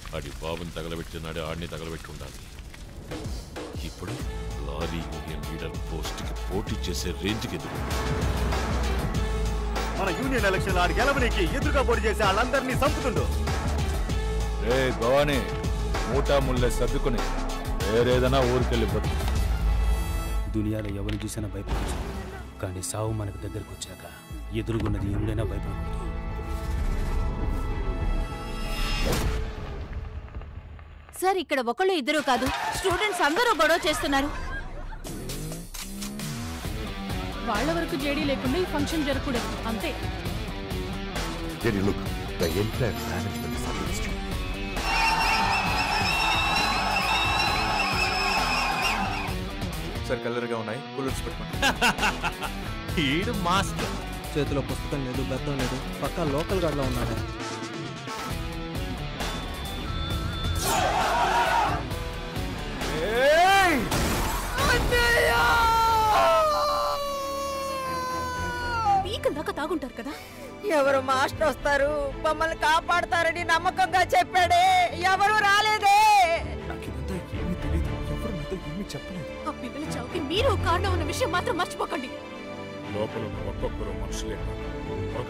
ఆడి బాబుని తగలబెట్టినాడు ఆడిని తగలబెట్టి ఉండాలి ఇప్పుడు లారీ యూనియన్ లీడర్ పోస్ట్కి పోటీ చేసే రేంజ్కి ఎదుగు మన యూనియన్ ఎలక్షన్ ఆడి గెలవనికి ఎదురుగా పోటీ చేసి వాళ్ళందరినీ చంపుతుండు రే గవాని మూటా ముల్లె సర్దుకుని వేరేదైనా ఊరికెళ్ళి బతుకు దునియాలో ఎవరు చూసినా భయపడచ్చు కానీ సావు మనకు దగ్గరకు వచ్చాక ఎదురుగున్నది ఎవడైనా భయపడకూడదు సార్ ఇక్కడ ఒకళ్ళు ఇద్దరు కాదు స్టూడెంట్స్ అందరూ గొడవ చేస్తున్నారు వాళ్ళ వరకు జేడీ లేకుండా ఈ ఫంక్షన్ జరగకూడదు అంతే Jerry, look, the entire management is against you. Sir కలర్గా ఉన్నాయి కూలర్స్ పెట్టుకోండి ఈడు మాస్టర్ చేతిలో పుస్తకం లేదు బెత్తం లేదు పక్కా లోకల్ గార్డ్లో ఉన్నాడు వీక్ దాకా తాగుంటారు కదా ఎవరు మాస్టర్ వస్తారు మమ్మల్ని కాపాడతారని నమ్మకంగా చెప్పాడే ఎవరు రాలేదే నాకు ఇదంతా ఏమీ తెలియదు ఎవరు నాతో ఏమీ చెప్పలేదు ఆ పిల్లల చావుకి మీరు ఒక కారణం ఉన్న విషయం మాత్రం మర్చిపోకండి లోపల ఉన్న ఒక్కొక్కరు మనుషులే ఒక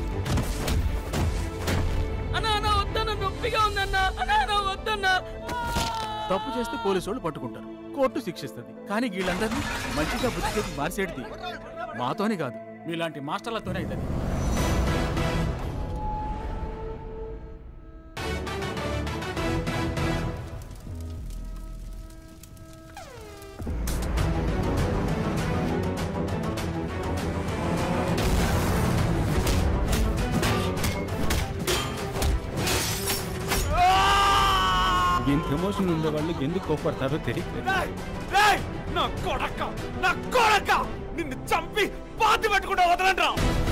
అన్నా అన్నా వద్దన్నా నొప్పిగా ఉందన్నా అన్నా అన్నా వద్దన్నా తప్పు చేస్తే పోలీసు వాళ్ళు పట్టుకుంటారు కోర్టు శిక్షిస్తుంది కానీ వీళ్ళందరినీ మంచిగా బుద్ధి చెప్పి మార్చేటిది మాతోనే కాదు మీలాంటి మాస్టర్లతోనే అవుతుంది ఎంత ఎమోషన్ ఉండే వాళ్ళు ఎందుకు కోపడతారో తెలియదు నా కొడక నా కొడక నిన్ను చంపి పాతి పెట్టుకుంటా వదలంట్రా